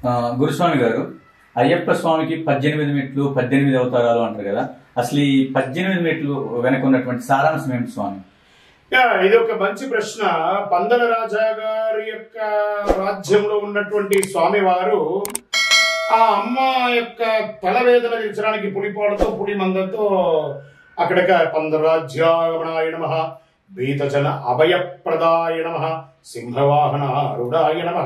ఆ, గురుస్వామి గారు అయ్యప్ప స్వామికి పద్దెనిమిది మెట్లు పద్దెనిమిది అవతారాలు అంటారు కదా అసలు ఈ పద్దెనిమిది మెట్లు వెనక ఉన్నటువంటి సారాంశం ఏమిటి స్వామి యా, ఇది ఒక మంచి ప్రశ్న పందల రాజా గారి యొక్క రాజ్యంలో ఉన్నటువంటి స్వామివారు ఆ అమ్మ యొక్క తలవేదన తీర్చడానికి పులిపాడుతో పులి మందతో అక్కడిక పందరాజ్యాగమనాయ నమ బీతజన అభయప్రదాయ నమ సింహవాహన ఆరుడాయ నమ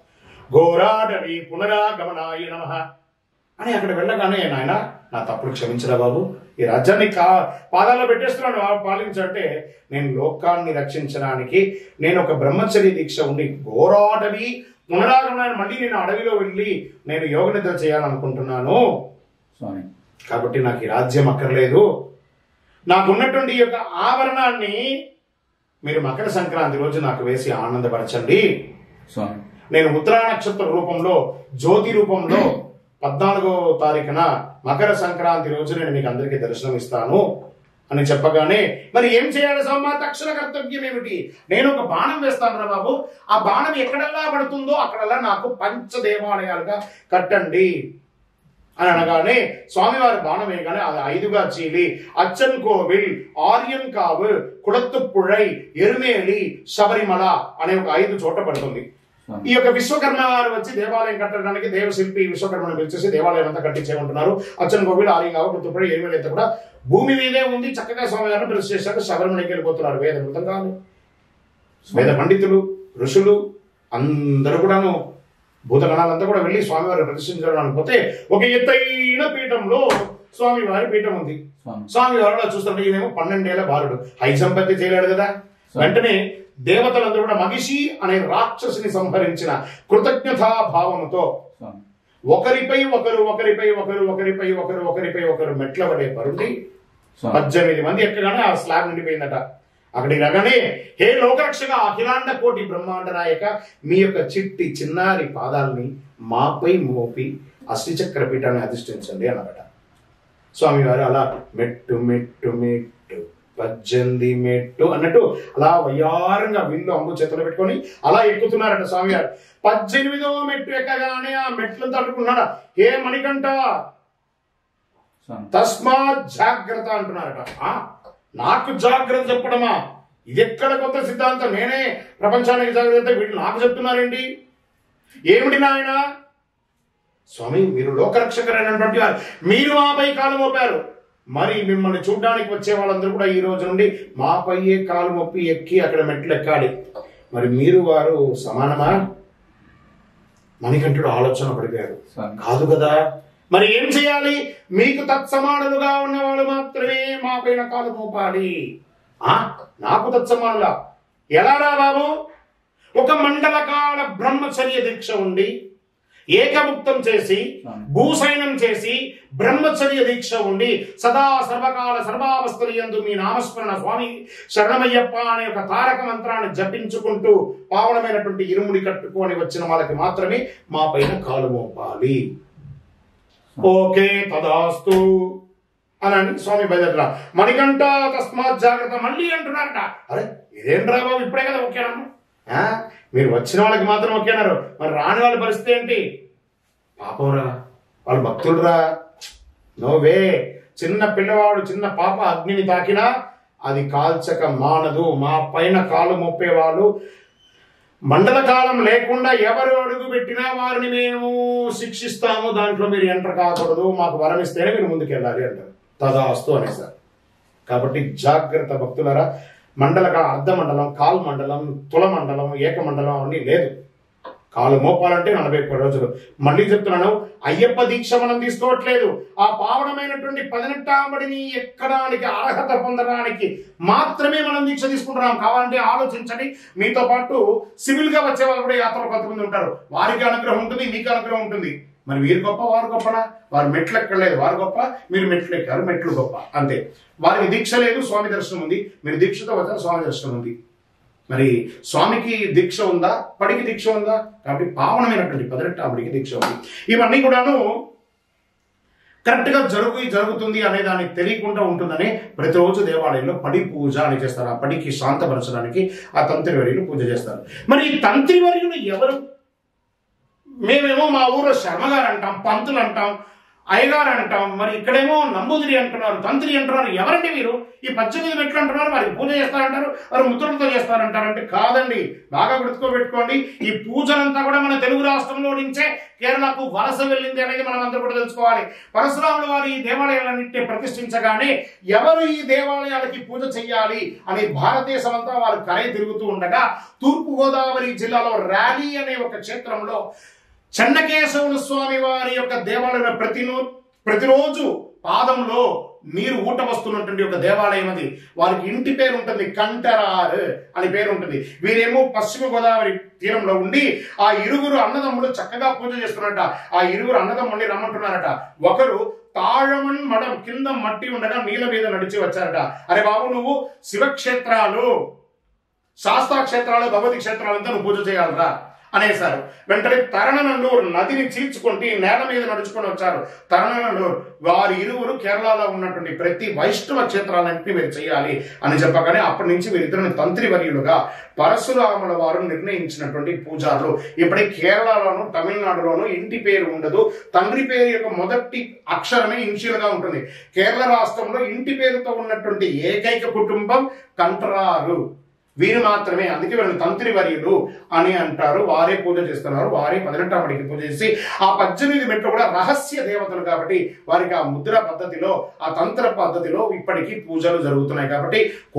ఘోరాడవి పునరాగమనాయ నమ అని అక్కడ వెళ్ళగానే నాయన నా తప్పుడు క్షమించరా బాబు ఈ రాజ్యాన్ని కా పాదాల్లో పెట్టేస్తున్నాడు ఆ పాలించంటే నేను లోకాన్ని రక్షించడానికి నేను ఒక బ్రహ్మచర్య దీక్ష ఉండి ఘోరాటవి పునరాగమనాన్ని మళ్ళీ నేను అడవిలో వెళ్ళి నేను యోగ నిద్ర చేయాలనుకుంటున్నాను స్వామి కాబట్టి నాకు ఈ రాజ్యం అక్కర్లేదు నాకున్నటువంటి ఈ యొక్క ఆవరణాన్ని మీరు మకర సంక్రాంతి రోజు నాకు వేసి ఆనందపరచండి స్వామి నేను ఉత్తరా నక్షత్ర రూపంలో జ్యోతి రూపంలో పద్నాలుగో తారీఖున మకర సంక్రాంతి రోజు నేను మీకు అందరికీ దర్శనం ఇస్తాను అని చెప్పగానే మరి ఏం చేయాలి సమ్మ తక్షణ కర్తవ్యం ఏమిటి నేను ఒక బాణం వేస్తాను రా బాబు ఆ బాణం ఎక్కడల్లా పడుతుందో అక్కడల్లా నాకు పంచ దేవాలయాలుగా కట్టండి అని అనగానే స్వామివారి బాణం వేయగానే అది ఐదుగా చీలి అచ్చన్ కోవిల్ ఆర్యన్ కావు కుడత్తుపుഴై ఎరుమేలి శబరిమల అనే ఒక ఐదు చోట పడుతుంది స్వామి ఈ యొక్క విశ్వకర్మ వారు వచ్చి దేవాలయం కట్టడానికి దేవశిల్పి విశ్వకర్మను పిలిచేసి దేవాలయం అంతా కట్టించేయమంటున్నారు అచ్చన్ కోవిల్ ఆలయం కావు కుడత్తుపుഴై ఎరుమేలి అంతా కూడా భూమి మీదే ఉంది చక్కగా స్వామివారిని పిలిచి చేశారు శబరిమలకి వెళ్ళిపోతున్నారు వేద మృతంగాలు వేద పండితులు ఋషులు అందరూ కూడాను భూతగణాలంతా కూడా వెళ్ళి స్వామివారిని ప్రదర్శించడానికి పోతే ఒక ఎత్తైన పీఠంలో స్వామివారి పీఠం ఉంది స్వామి స్వామివారు అలా చూస్తుంటే ఈయనేమో పన్నెండేళ్ల బాలుడు హై సంపత్తి చేయలేడు కదా వెంటనే దేవతలందరూ కూడా మగిషి అనే రాక్షసుని సంహరించిన కృతజ్ఞతా భావముతో స్వామి ఒకరిపై ఒకరు ఒకరిపై ఒకరు ఒకరిపై ఒకరు ఒకరిపై ఒకరు మెట్ల పడే పరుండి స్వామి పద్దెనిమిది మంది ఎక్కగానే ఆ స్లాబ్ నిండిపోయిందట అక్కడికి రాగానే హే లోకరక్షక అఖిలాండ కోటి బ్రహ్మాండ నాయక మీ యొక్క చిట్టి చిన్నారి పాదాలని మాపై మోపి అశ్రీచక్ర పీఠాన్ని అధిష్ఠించండి అన్నమాట స్వామివారు అలా మెట్టు మెట్టు మెట్టు పద్దెనిమిది మెట్టు అన్నట్టు అలా వయ్యారంగా విల్లు అంబు చేతులు పెట్టుకొని అలా ఎక్కుతున్నారట స్వామివారు పద్దెనిమిదవ మెట్టు ఎక్కగానే ఆ మెట్లను తట్టుకున్నాడు హే మణికంఠ స్వామి తస్మాత్ జాగ్రత్త అంటున్నారట ఆ, నాకు జాగ్రత్త చెప్పడమా ఇది ఎక్కడ కొత్త సిద్ధాంతం నేనే ప్రపంచానికి జాగ్రత్త వీళ్ళు నాకు చెప్తున్నారేంటి ఏమిటి నాయన స్వామి మీరు లోకరక్షకరైనటువంటి వారు మీరు మాపై కాలు మోపారు మరి మిమ్మల్ని చూడడానికి వచ్చే వాళ్ళందరూ కూడా ఈ రోజు నుండి మాపయ్యే కాలు మొప్పి ఎక్కి అక్కడ మెట్లు ఎక్కాలి మరి మీరు వారు సమానమా మణికంఠుడు ఆలోచన పడిపోయారు స్వామి కాదు కదా మరి ఏం చేయాలి మీకు తత్సమానులుగా ఉన్న వాళ్ళు మాత్రమే మా పైన కాలు మోపాలి ఆ నాకు తత్సమానులా ఎలా రా బాబు ఒక మండల కాల బ్రహ్మచర్య దీక్ష ఉండి ఏకముక్తం చేసి భూసైనం చేసి బ్రహ్మచర్య దీక్ష ఉండి సదా సర్వకాల సర్వావస్థలు యందు మీ నామస్మరణ స్వామి శరణమయ్యప్ప అనే ఒక తారక మంత్రాన్ని జపించుకుంటూ పావనమైనటువంటి ఇరుముడి కట్టుకొని వచ్చిన వాళ్ళకి మాత్రమే మా పైన కాలు మోపాలి ఓకే తదాస్తు అని అని స్వామి బయలుదేరా మణికంఠ తస్మాత్ జాగ్రత్త మళ్ళీ అంటున్నారట అరే ఇదేంట్రా బాబు ఇప్పుడే కదా ఓకేనమ్మా ఆ? మీరు వచ్చిన వాళ్ళకి మాత్రం ఓకేనారు మరి రాని వాళ్ళ పరిస్థితి ఏంటి పాపంరా వాళ్ళు భక్తుడురా నోవే చిన్న పిల్లవాడు చిన్న పాప అగ్నిని తాకినా అది కాల్చక మానదు మా పైన కాలు మోపేవాళ్ళు మండల కాలం లేకుండా ఎవరు అడుగు పెట్టినా వారిని మేము శిక్షిస్తాము దాంట్లో మీరు ఎంటర్ కాకూడదు మాకు వరం ఇస్తేనే మీరు ముందుకెళ్ళాలి అంటారు తదాస్తు అనేసారు కాబట్టి జాగ్రత్త భక్తులరా మండల కా- అర్ధ మండలం కాల్ మండలం తుల మండలం ఏక మండలం అవన్నీ లేదు కాలు మోపాలంటే నలభై ఒక్క రోజులు మళ్ళీ చెప్తున్నాను అయ్యప్ప దీక్ష మనం తీసుకోవట్లేదు ఆ పావనమైనటువంటి పదినెట్టాంబడిని ఎక్కడానికి అర్హత పొందడానికి మాత్రమే మనం దీక్ష తీసుకుంటున్నాం కావాలంటే ఆలోచించండి మీతో పాటు సివిల్ గా వచ్చే వాళ్ళు కూడా యాత్రలు కొంతమంది ఉంటారు వారికి అనుగ్రహం ఉంటుంది మీకు అనుగ్రహం ఉంటుంది మరి వీరు గొప్ప వారు గొప్పనా వారు మెట్లు ఎక్కలేదు వారు గొప్ప మీరు మెట్లు ఎక్కారు మెట్లు గొప్ప అంతే వారికి దీక్ష లేదు స్వామి దర్శనం ఉంది మీరు దీక్షతో వచ్చారు స్వామి దర్శనం ఉంది మరి స్వామికి దీక్ష ఉందా పడికి దీక్ష ఉందా కాబట్టి పావనమైనటువంటి పదినెట్టాంబడికి దీక్ష ఉంది ఇవన్నీ కూడాను కరెక్ట్ గా జరుగు జరుగుతుంది అనే దానికి తెలియకుండా ఉంటుందని ప్రతిరోజు దేవాలయంలో పడి పూజ అని చేస్తారు ఆ పడికి శాంతపరచడానికి ఆ తంత్రివర్యులు పూజ చేస్తారు మరి ఈ తంత్రివర్యులు ఎవరు మేమేమో మా ఊర్లో శర్మగారు అంటాం పంతులు అంటాం అయ్యగారు అంటాం మరి ఇక్కడేమో నంబూదిరి అంటున్నారు తంత్రి అంటున్నారు ఎవరండి మీరు ఈ పద్దెనిమిది మెట్లు అంటున్నారు మరి పూజ చేస్తారంటారు మరి ముద్రలతో చేస్తారంటారు అంటే కాదండి బాగా గుర్తుకోబెట్టుకోండి ఈ పూజలంతా కూడా మన తెలుగు రాష్ట్రంలో నుంచే కేరళకు వలస వెళ్ళింది అనేది మనం అందరూ కూడా తెలుసుకోవాలి పరశురాముల వారు ఈ దేవాలయాలన్నింటినీ ప్రతిష్ఠించగానే ఎవరు ఈ దేవాలయాలకి పూజ చెయ్యాలి అని భారతదేశం అంతా వారు కరై తిరుగుతూ ఉండగా తూర్పు గోదావరి జిల్లాలో ర్యాలీ అనే ఒక క్షేత్రంలో చెన్నకేశవుల స్వామి వారి యొక్క దేవాలయం ప్రతినో ప్రతిరోజు పాదంలో నీరు ఊట వస్తున్నటువంటి ఒక దేవాలయం అది వారికి ఇంటి పేరు ఉంటుంది కంటరార్ అని పేరు ఉంటుంది వీరేమో పశ్చిమ గోదావరి తీరంలో ఉండి ఆ ఇరుగురు అన్నదమ్ములు చక్కగా పూజ చేస్తున్నారట ఆ ఇరుగురు అన్నదమ్ముల్ని రమ్మంటున్నారట ఒకరు తాళమన్ మడం కింద మట్టి ఉండగా నీళ్ళ మీద నడిచి వచ్చారట అరే బాబు నువ్వు శివక్షేత్రాలు శాస్త్ర క్షేత్రాలు భగవతి క్షేత్రాలంతా నువ్వు పూజ చేయాలరా అనేసారు వెంటనే తరణనండూరు నదిని చీల్చుకుంటూ ఈ నేల మీద నడుచుకొని వచ్చారు తరణనండూరు వారి ఇరువురు కేరళలో ఉన్నటువంటి ప్రతి వైష్ణవ క్షేత్రాలన్నింటినీ మీరు చేయాలి అని చెప్పగానే అప్పటి నుంచి వీరిద్దరిని తంత్రి వర్యులుగా పరశురాముల వారు నిర్ణయించినటువంటి పూజారులు ఇప్పటి కేరళలోను తమిళనాడులోను ఇంటి పేరు ఉండదు తండ్రి పేరు యొక్క మొదటి అక్షరమే ఇనిషియల్ గా ఉంటుంది కేరళ రాష్ట్రంలో ఇంటి పేరుతో ఉన్నటువంటి ఏకైక కుటుంబం కంట్రారు వీరు మాత్రమే అందుకే వీళ్ళని తంత్రి వర్యులు అని అంటారు వారే పూజ చేస్తున్నారు వారే పదినెట్టామడికి పూజ చేసి ఆ పద్దెనిమిది మెట్లు కూడా రహస్య దేవతలు కాబట్టి వారికి ఆ ముద్ర పద్ధతిలో ఆ తంత్ర పద్ధతిలో ఇప్పటికీ పూజలు జరుగుతున్నాయి కాబట్టి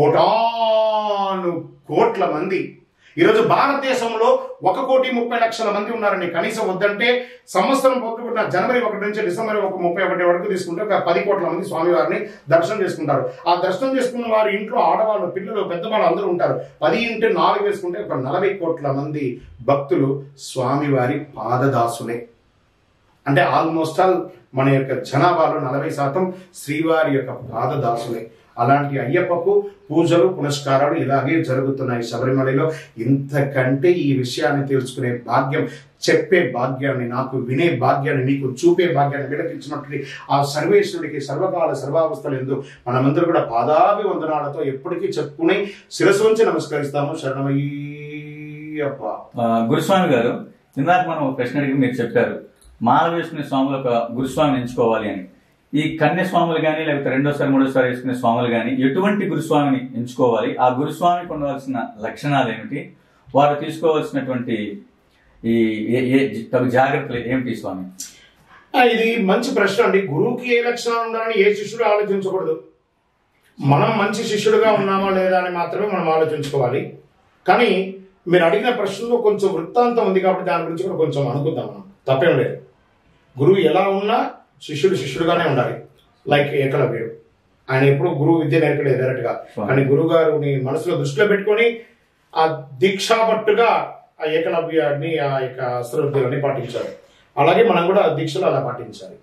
కోటాను కోట్ల మంది ఈరోజు భారతదేశంలో ఒక కోటి ముప్పై లక్షల మంది ఉన్నారండి కనీసం వద్దంటే సంవత్సరం పొద్దుకున్న జనవరి ఒకటి నుంచి డిసెంబర్ ఒక ముప్పై ఒకటి వరకు తీసుకుంటే ఒక పది కోట్ల మంది స్వామివారిని దర్శనం చేసుకుంటారు ఆ దర్శనం చేసుకున్న వారి ఇంట్లో ఆడవాళ్ళు పిల్లలు పెద్దవాళ్ళు అందరూ ఉంటారు పది ఇంటి నాలుగు వేసుకుంటే ఒక నలభై కోట్ల మంది భక్తులు స్వామివారి పాదదాసులే అంటే ఆల్మోస్ట్ ఆల్ మన యొక్క జనాభాలో నలభై శాతం శ్రీవారి యొక్క పాదదాసులే అలాంటి అయ్యప్పకు పూజలు పునస్కారాలు ఇలాగే జరుగుతున్నాయి శబరిమలలో ఇంతకంటే ఈ విషయాన్ని తెలుసుకునే భాగ్యం చెప్పే భాగ్యాన్ని నాకు వినే భాగ్యాన్ని మీకు చూపే భాగ్యాన్ని విడకించినటువంటి ఆ సర్వేశ్వరుడికి సర్వకాల సర్వావస్థలు ఎందు మనమందరూ కూడా పాదాభి వందనాలతో ఎప్పటికీ చెప్పుకుని శిరసు ఉంచి నమస్కరిస్తాము శరణమయ్యప్ప ఆ, గురుస్వామి గారు ఇందాక మనం ఒక ప్రశ్న అడిగి మీరు చెప్పారు మాల వేసుకునే స్వాములు ఒక గురుస్వామిని ఎంచుకోవాలి అని ఈ కన్య స్వాములు కానీ లేకపోతే రెండోసారి మూడోసారి వేసుకునే స్వాములు కానీ ఎటువంటి గురుస్వామిని ఎంచుకోవాలి ఆ గురుస్వామికి ఉండవలసిన లక్షణాలు ఏమిటి వారు తీసుకోవాల్సినటువంటి ఈ ఏ- ఏ తగు జాగ్రత్తలు ఏమిటి స్వామి ఆ, ఇది మంచి ప్రశ్న అండి గురువుకి ఏ లక్షణాలు ఉండాలని ఏ శిష్యుడు ఆలోచించకూడదు మనం మంచి శిష్యుడుగా ఉన్నామా లేదా అని మాత్రమే మనం ఆలోచించుకోవాలి కానీ మీరు అడిగిన ప్రశ్నలో కొంచెం వృత్తాంతం ఉంది కాబట్టి దాని గురించి కూడా కొంచెం అనుకుందాం మనం తప్పేం లేదు గురువు ఎలా ఉన్నా శిష్యుడు శిష్యుడుగానే ఉండాలి లైక్ ఏకలవ్యుడు ఆయన ఎప్పుడు గురువు విద్య నేర్పలేదు డైరెక్ట్ గా కానీ గురువు గారిని మనసులో దృష్టిలో పెట్టుకొని ఆ దీక్షాపట్టుగా ఆ ఏకలవ్యాన్ని ఆ యొక్క అస్త్రవిద్యలన్నీ పాటించారు అలాగే మనం కూడా ఆ దీక్షలు అలా పాటించాలి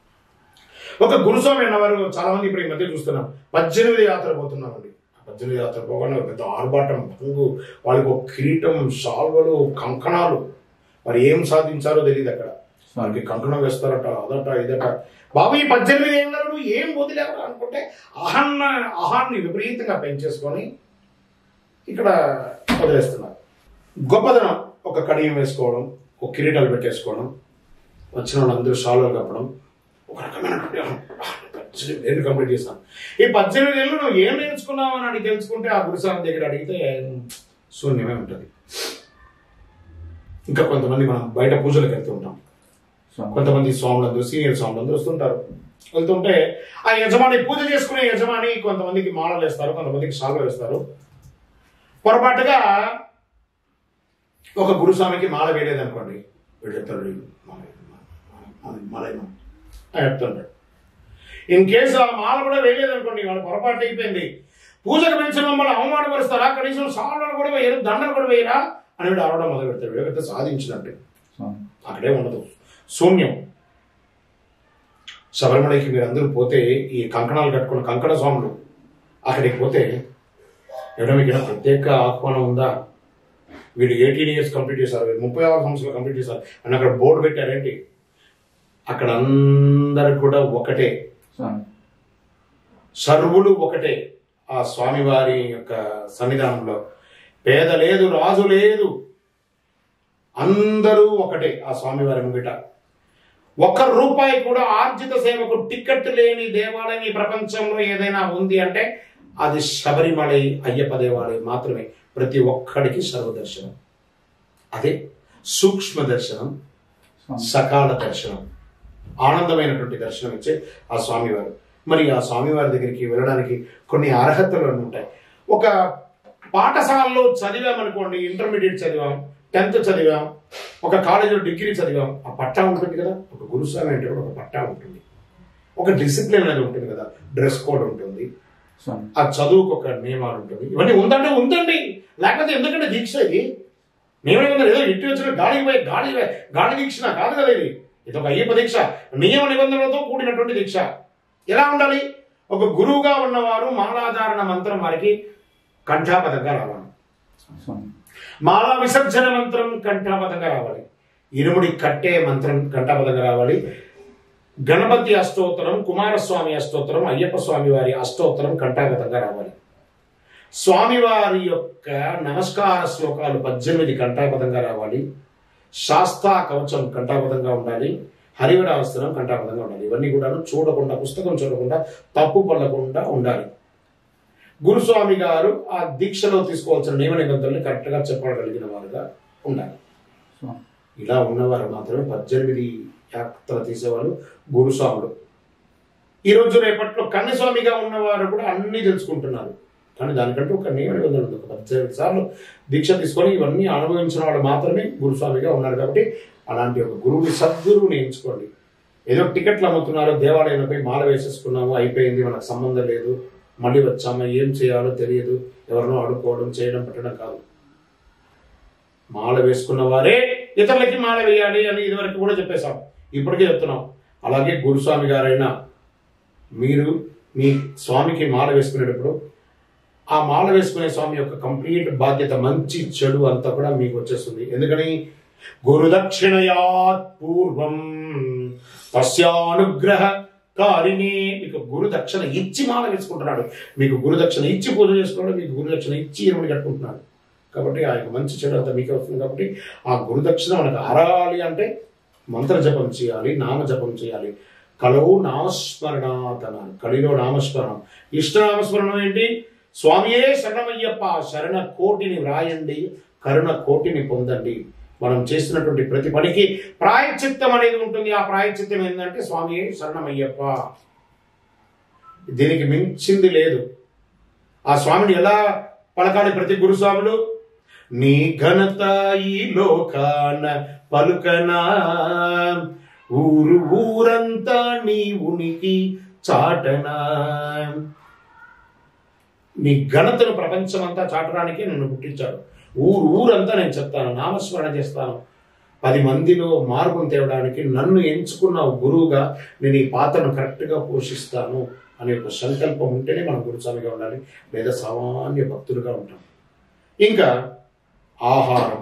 ఒక గురుస్వామి అన్నవారు చాలా మంది ఇప్పుడు ఈ మధ్య చూస్తున్నాం పద్దెనిమిది యాత్ర పోతున్నామండి ఆ పద్దెనిమిది యాత్ర పోగానే ఒక పెద్ద ఆర్భాటం భంగు వాళ్ళకి ఒక కిరీటం సాల్వలు కంకణాలు మరి ఏం సాధించారో తెలియదు అక్కడ వాళ్ళకి కంకణం వేస్తారట అదట ఇదట బాబు ఈ పద్దెనిమిది ఏళ్ళలో నువ్వు ఏం వదిలేవరా అనుకుంటే అహన్న అహాన్ని విపరీతంగా పెంచేసుకొని ఇక్కడ వదిలేస్తున్నారు గొప్పదనం ఒక కడియం వేసుకోవడం ఒక కిరీటాలు పెట్టేసుకోవడం వచ్చిన వాళ్ళందరూ షాల్లో కప్పడం ఒక రకమైనటువంటి పద్దెనిమిది ఏళ్ళు కంప్లీట్ చేశాను ఈ పద్దెనిమిది ఏళ్ళు నువ్వు ఏం నేర్చుకున్నావు అని అడిగి తెలుసుకుంటే ఆ గురుస్వామి దగ్గర అడిగితే శూన్యమే ఉంటుంది ఇంకా కొంతమంది మనం బయట పూజలకు వెళ్తూ ఉంటాం స్వామి కొంతమంది స్వాములందరూ సీనియర్ స్వాములందరూ వస్తుంటారు వెళ్తుంటే ఆ యజమాని పూజ చేసుకునే యజమాని కొంతమందికి మాలలు వేస్తారు కొంతమందికి శాల్వ వేస్తారు పొరపాటుగా ఒక గురుస్వామికి మాల వేయలేదు అనుకోండి వీడు చెప్తాడు "వీడు మాల మాల- మాల వేయను" అని చెప్తుంటాడు ఇన్ కేసు ఆ మాల కూడా వేయలేదు అనుకోండి వాళ్ళ పొరపాటు అయిపోయింది పూజకు పెంచిన మమ్మల్ని అవమానపరుస్తారా కనీసం సాల్వలు కూడా వేయరు దండలు కూడా వేయరా అని వీడు అరవడం మొదలు పెడతాడు వీడికి సాధించినట్టు స్వామి అక్కడే ఉండదు శూన్యం శబరిమలకి మీరందరూ పోతే ఈ కంకణాలు కట్టుకున్న కంకణ స్వాములు అక్కడికి పోతే ఎవడో మీకు ఏమైనా ప్రత్యేక ఆహ్వానం ఉందా వీడు ఎయిటీన్ ఇయర్స్ కంప్లీట్ చేశారు వీడు ముప్పై ఆరు సంవత్సరాలు కంప్లీట్ చేశారు అని అక్కడ బోర్డు పెట్టారేంటి అక్కడ అందరు కూడా ఒకటే స్వామి సర్వులు ఒకటే ఆ స్వామివారి యొక్క సన్నిధానంలో పేద లేదు రాజు లేదు అందరూ ఒకటే ఆ స్వామివారి ముంగిట ఒక్క రూపాయి కూడా ఆర్జిత సేవకు టికెట్ లేని దేవాలయం ఈ ప్రపంచంలో ఏదైనా ఉంది అంటే అది శబరిమలై అయ్యప్ప దేవాలయం మాత్రమే ప్రతి ఒక్కడికి సర్వదర్శనం అదే సూక్ష్మ దర్శనం స్వామి. సకాల దర్శనం ఆనందమైనటువంటి దర్శనం ఇచ్చే ఆ స్వామివారు మరి ఆ స్వామివారి దగ్గరికి వెళ్ళడానికి కొన్ని అర్హతలు అని ఉంటాయి ఒక పాఠశాలలో చదివామనుకోండి ఇంటర్మీడియట్ చదివాం టెన్త్ చదివాం ఒక కాలేజీలో డిగ్రీ చదివాం ఆ పట్టా ఉంటుంది కదా ఒక గురుస్వామి అంటే కూడా ఒక పట్టా ఉంటుంది ఒక డిసిప్లిన్ అనేది ఉంటుంది కదా డ్రెస్ కోడ్ ఉంటుంది స్వామి ఆ చదువుకు ఒక నియమాలు ఉంటుంది ఇవన్నీ ఉందంటే ఉందండి లేకపోతే ఎందుకంటే దీక్ష ఇది నియమం ఏదో ఇంటి వచ్చిన గాలికి పోయి గాలి గాలి దీక్ష కాదు కదా ఇది ఇది ఒక అయ్యప్ప దీక్ష నియమ నిబంధనలతో కూడినటువంటి దీక్ష ఎలా ఉండాలి ఒక గురువుగా ఉన్నవారు మాలాధారణ మంత్రం వారికి కంఠాపదంగా రావాలి స్వామి మాలా విసర్జన మంత్రం కంఠాపదంగా రావాలి ఇరుముడి కట్టే మంత్రం కంఠాపదంగా రావాలి గణపతి అష్టోత్తరం కుమారస్వామి అష్టోత్తరం అయ్యప్ప స్వామి వారి అష్టోత్తరం కంఠాగతంగా రావాలి స్వామివారి యొక్క నమస్కార శ్లోకాలు పద్దెనిమిది కంఠాపదంగా రావాలి శాస్తా కవచం కంఠాపదంగా ఉండాలి హరివరావస్థనం కంఠాపదంగా ఉండాలి ఇవన్నీ కూడా చూడకుండా పుస్తకం చూడకుండా తప్పు పడకుండా ఉండాలి గురుస్వామి గారు ఆ దీక్షలో తీసుకోవాల్సిన నియమ నిబంధనలు కరెక్ట్గా చెప్పగలిగిన వారుగా ఉండాలి స్వామి ఇలా ఉన్నవారు మాత్రమే పద్దెనిమిది యాత్ర తీసేవాళ్ళు గురుస్వాములు ఈ రోజు రేపట్లో కన్యస్వామిగా ఉన్నవారు కూడా అన్ని తెలుసుకుంటున్నారు కానీ దానికంటే ఒక నియమ నిబంధన ఉంది ఒక పద్దెనిమిది సార్లు దీక్ష తీసుకొని ఇవన్నీ అనుభవించిన వాళ్ళు మాత్రమే గురుస్వామిగా ఉన్నారు కాబట్టి అలాంటి ఒక గురువుని సద్గురువుని ఎంచుకోండి ఏదో టికెట్లు అమ్ముతున్నారు దేవాలయంపై మాల వేసేసుకున్నాము అయిపోయింది మనకు సంబంధం లేదు మళ్ళీ వచ్చాము ఏం చేయాలో తెలియదు ఎవరినో అడుక్కోవడం చేయడం పెట్టడం కాదు మాల వేసుకున్న వారే ఇతరులకి మాల వేయాలి అని ఇదివరకు కూడా చెప్పేశాం ఇప్పటికే చెప్తున్నాం అలాగే గురుస్వామి గారైనా మీరు మీ స్వామికి మాల వేసుకునేటప్పుడు ఆ మాల వేసుకునే స్వామి యొక్క కంప్లీట్ బాధ్యత మంచి చెడు అంతా కూడా మీకు వచ్చేస్తుంది ఎందుకని గురుదక్షిణయాత్ పూర్వం తస్యానుగ్రహ కారిణి మీకు గురు దక్షిణ ఇచ్చి మాల వేసుకుంటున్నాడు మీకు గురు దక్షిణ ఇచ్చి పూజ చేసుకున్నాడు మీకు గురు దక్షిణ ఇచ్చి ఇరుముడి కట్టుకుంటున్నాడు కాబట్టి ఆ యొక్క మంచి చెడు అంతా మీకే వస్తుంది కాబట్టి ఆ గురు దక్షిణ మనకు అరాలి అంటే మంత్ర జపం చేయాలి నామ జపం చేయాలి కలవు నామస్మరణాత్ అన్నారు కలిలో నామస్మరణం ఇష్టనామస్మరణం ఏంటి స్వామియే శరణమయ్యప్ప శరణ కోటిని వ్రాయండి కరుణ కోటిని పొందండి మనం చేస్తున్నటువంటి ప్రతి పనికి ప్రాయశ్చిత్తం అనేది ఉంటుంది ఆ ప్రాయశ్చిత్తం ఏంటంటే స్వామియే శరణమయ్యప్ప దీనికి మించింది లేదు ఆ స్వామిని ఎలా పలకాలి ప్రతి గురుస్వాములు నీ ఘనత ఈ లోకాన పలుకనా ఊరు ఊరంతా నీ ఉనికి చాటనా నీ ఘనతను ప్రపంచమంతా చాటడానికి నన్ను పుట్టించాడు ఊరు ఊరంతా నేను చెప్తాను నామస్మరణ చేస్తాను పది మందిలో మార్పును తేవడానికి నన్ను ఎంచుకున్న గురువుగా నేను ఈ పాత్రను కరెక్ట్గా పోషిస్తాను అనే ఒక సంకల్పం ఉంటేనే మనం గురుస్వామిగా ఉండాలి లేదా సామాన్య భక్తులుగా ఉంటాం ఇంకా ఆహారం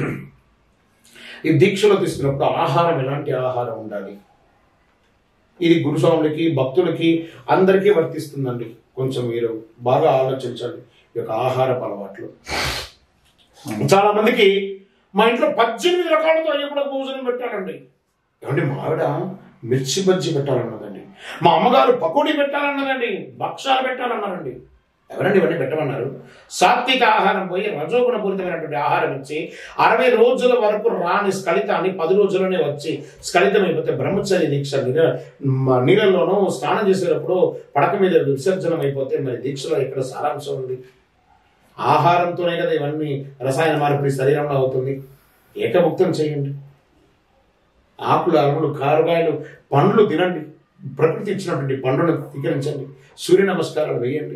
ఈ దీక్షలో తీసుకున్నప్పుడు ఆహారం ఎలాంటి ఆహారం ఉండాలి ఇది గురుస్వాములకి భక్తులకి అందరికీ వర్తిస్తుందండి కొంచెం మీరు బాగా ఆలోచించండి ఈ యొక్క ఆహారపు అలవాట్లు చాలా మందికి మా ఇంట్లో పద్దెనిమిది రకాలతో అయ్యప్పుడు భోజనం పెట్టాలండి ఏమండి మా ఆవిడ మిర్చి బజ్జి పెట్టాలన్నదండి మా అమ్మగారు పకోడీ పెట్టాలన్నదండి భక్షాలు పెట్టాలన్నారండి ఎవరండి ఇవన్నీ పెట్టమన్నారు సాత్విక ఆహారం పోయి రజోగుణ పూరితమైనటువంటి ఆహారం ఇచ్చి అరవై రోజుల వరకు రాని స్ఖలితాన్ని పది రోజుల్లోనే వచ్చి స్ఖలితం అయిపోతే బ్రహ్మచర్య దీక్ష నీళ్ళ మ- నీళ్ళల్లోనూ స్నానం చేసేటప్పుడు పడక మీద విసర్జనం అయిపోతే మరి దీక్షలో ఎక్కడ సారాంశం ఉంది ఆహారంతోనే కదా ఇవన్నీ రసాయన మార్పిడి శరీరంలో అవుతుంది ఏకభుక్తం చేయండి ఆకులు అరములు కారకాయలు పండ్లు తినండి ప్రకృతి ఇచ్చినటువంటి పండ్లను స్వీకరించండి సూర్య నమస్కారాలు వేయండి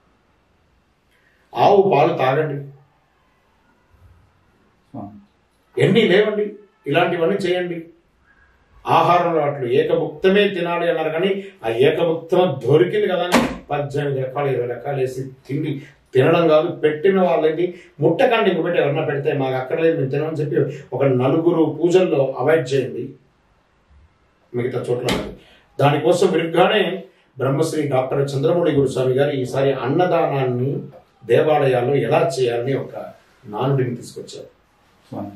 ఆవు పాలు తాగండి స్వామి ఎన్ని లేవండి ఇలాంటివన్నీ చేయండి ఆహారంలో అట్లు ఏకభుక్తమే తినాలి అన్నారు కానీ ఆ ఏకభుక్తం దొరికింది కదా అని పద్దెనిమిది రకాలు ఇరవై రకాలు వేసి తిండి తినడం కాదు పెట్టిన వాళ్ళకి ముట్టకండి ఇంక పెట్టి ఎవరన్నా పెడితే మాకు అక్కర్లేదు మేము తినమని చెప్పి ఒక నలుగురు పూజల్లో అవాయిడ్ చేయండి మిగతా చోట్ల కాదు. దానికోసం విరుగ్గానే బ్రహ్మశ్రీ డాక్టర్ చంద్రమౌళి గురుస్వామి గారు ఈసారి అన్నదానాన్ని దేవాలయాల్లో ఎలా చేయాలని ఒక నానుడిని తీసుకొచ్చారు స్వామి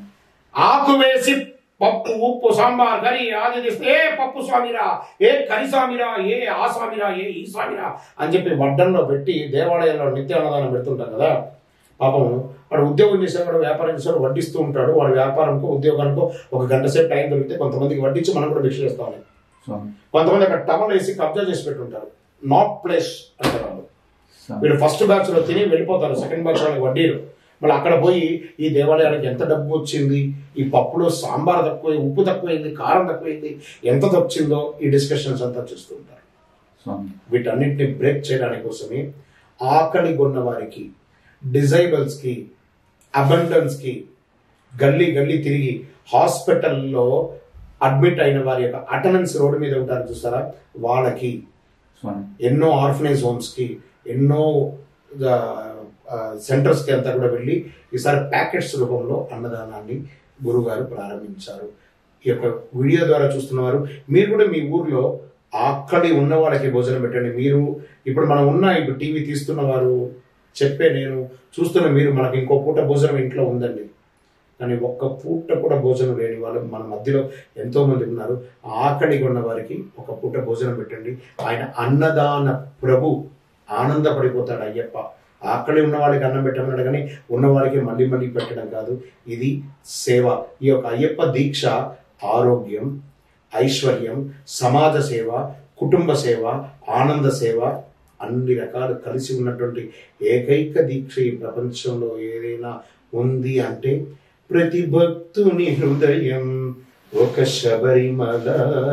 ఆకు వేసి పప్పు ఉప్పు సాంబార్ కర్రీ అది తీస్తే ఏ పప్పు స్వామిరా ఏ కరి స్వామిరా ఏ ఆ స్వామిరా ఏ ఈ స్వామిరా అని చెప్పి వడ్డంలో పెట్టి దేవాలయంలో నిత్య అన్నదానం పెడుతుంటాం కదా పాపం వాడు ఉద్యోగం చేసేవాడు వ్యాపారం చేసేవాడు వడ్డిస్తూ ఉంటాడు వాడి వ్యాపారంకో ఉద్యోగానికో ఒక గంట సేపు టైం దొరికితే కొంతమందికి వడ్డించి మనం కూడా భిక్ష చేస్తామని స్వామి కొంతమంది అక్కడ టవల్ వేసి కబ్జా చేసి పెట్టుంటారు నాట్ ప్లేస్ అంటారు వాళ్ళు స్వామి వీళ్ళు ఫస్ట్ బ్యాచ్ లో తిని వెళ్ళిపోతారు సెకండ్ బ్యాచ్ వాళ్ళకి వడ్డీలు మళ్ళీ అక్కడ పోయి ఈ దేవాలయానికి ఎంత డబ్బు వచ్చింది ఈ పప్పులో సాంబార్ తక్కువ ఉప్పు తక్కువైంది కారం తక్కువైంది ఎంత వచ్చిందో ఈ డిస్కషన్స్ అంతా చేస్తూ ఉంటారు స్వామి వీటన్నిటిని బ్రేక్ చేయడానికి కోసమే ఆకలి కొన్న వారికి డిజైబుల్స్ కి అబండన్స్ కి గల్లీ గల్లీ తిరిగి హాస్పిటల్లో అడ్మిట్ అయిన వారి యొక్క అటెండెన్స్ రోడ్డు మీద ఉంటారు చూస్తారా వాళ్ళకి స్వామి ఎన్నో ఆర్ఫనైజ్ హోమ్స్ కి ఎన్నో సెంటర్స్ కి అంతా కూడా వెళ్ళి ఈసారి ప్యాకెట్స్ రూపంలో అన్నదానాన్ని గురుగారు ప్రారంభించారు ఈ యొక్క వీడియో ద్వారా చూస్తున్న వారు మీరు కూడా మీ ఊర్లో ఆకలి ఉన్న వాళ్ళకి భోజనం పెట్టండి మీరు ఇప్పుడు మనం ఉన్న ఇప్పుడు టీవీ తీస్తున్న వారు చెప్పే నేను చూస్తున్న మీరు మనకి ఇంకో పూట భోజనం ఇంట్లో ఉందండి కానీ ఒక్క పూట కూడా భోజనం లేని వాళ్ళు మన మధ్యలో ఎంతో మంది ఉన్నారు ఆకలిగా ఉన్న వారికి ఒక పూట భోజనం పెట్టండి ఆయన అన్నదాన ప్రభు ఆనందపడిపోతాడు అయ్యప్ప ఆకలి ఉన్న వాళ్ళకి అన్నం పెట్టమన్నాడు కానీ ఉన్న వాళ్ళకి మళ్ళీ మళ్ళీ పెట్టడం కాదు ఇది సేవ ఈ యొక్క అయ్యప్ప దీక్ష ఆరోగ్యం ఐశ్వర్యం సమాజ సేవ కుటుంబ సేవ ఆనంద సేవ అన్ని రకాలు కలిసి ఉన్నటువంటి ఏకైక దీక్ష ఈ ప్రపంచంలో ఏదైనా ఉంది అంటే ప్రతి భక్తుని హృదయం ఒక శబరిమల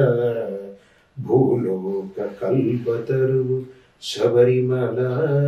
భూలోక కల్పతరు శబరిమల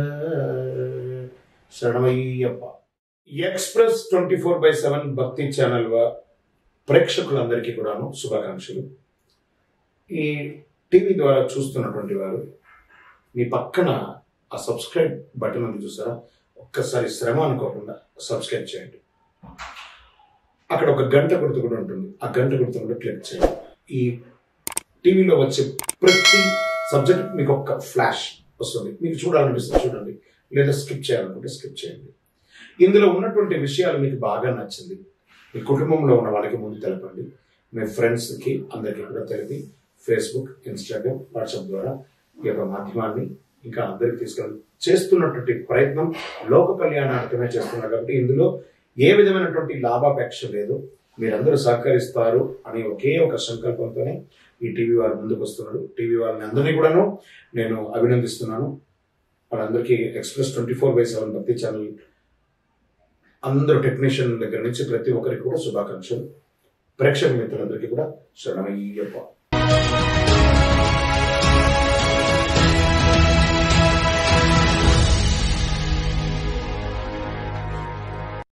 శరణమయ్యప్ప express twenty four by seven Bhakti channel వా- ప్రేక్షకులందరికీ కూడాను శుభాకాంక్షలు ఈ టీవీ ద్వారా చూస్తున్నటువంటి వారు మీ పక్కన ఆ సబ్స్క్రైబ్ బటన్ ఉంది చూసారా ఒక్కసారి శ్రమ అనుకోకుండా సబ్స్క్రైబ్ చేయండి అక్కడ ఒక గంట గుర్తు కూడా ఉంటుంది ఆ గంట గుర్తు కూడా క్లిక్ చేయండి ఈ టీవీలో వచ్చే ప్రతి సబ్జెక్ట్ మీకు ఒక ఫ్లాష్ వస్తుంది మీకు చూడాలనిపిస్తే చూడండి లేదా స్కిప్ చేయాలనుకుంటే స్కిప్ చేయండి ఇందులో ఉన్నటువంటి విషయాలు మీకు బాగా నచ్చింది మీ కుటుంబంలో ఉన్న వాళ్ళకి ముందు తెలపండి మీ ఫ్రెండ్స్కి అందరికీ కూడా తెలిపి ఫేస్బుక్ ఇన్స్టాగ్రామ్ వాట్సాప్ ద్వారా ఈ యొక్క మాధ్యమాన్ని ఇంకా అందరికి తీసుకెళ్ళి చేస్తున్నటువంటి ప్రయత్నం లోక కళ్యాణార్థమే చేస్తున్నారు కాబట్టి ఇందులో ఏ విధమైనటువంటి లాభాపేక్ష లేదు మీరందరూ సహకరిస్తారు అనే ఒకే ఒక సంకల్పంతోనే ఈ టీవీ వారు ముందుకు వస్తున్నారు టీవీ వారిని అందరినీ కూడాను నేను అభినందిస్తున్నాను వాళ్ళందరికీ express twenty four by seven Bhakti channel అందరూ టెక్నీషియన్ దగ్గర నుంచి ప్రతి ఒక్కరికి కూడా శుభాకాంక్షలు ప్రేక్షక మిత్రులందరికీ కూడా శరణమయ్యప్ప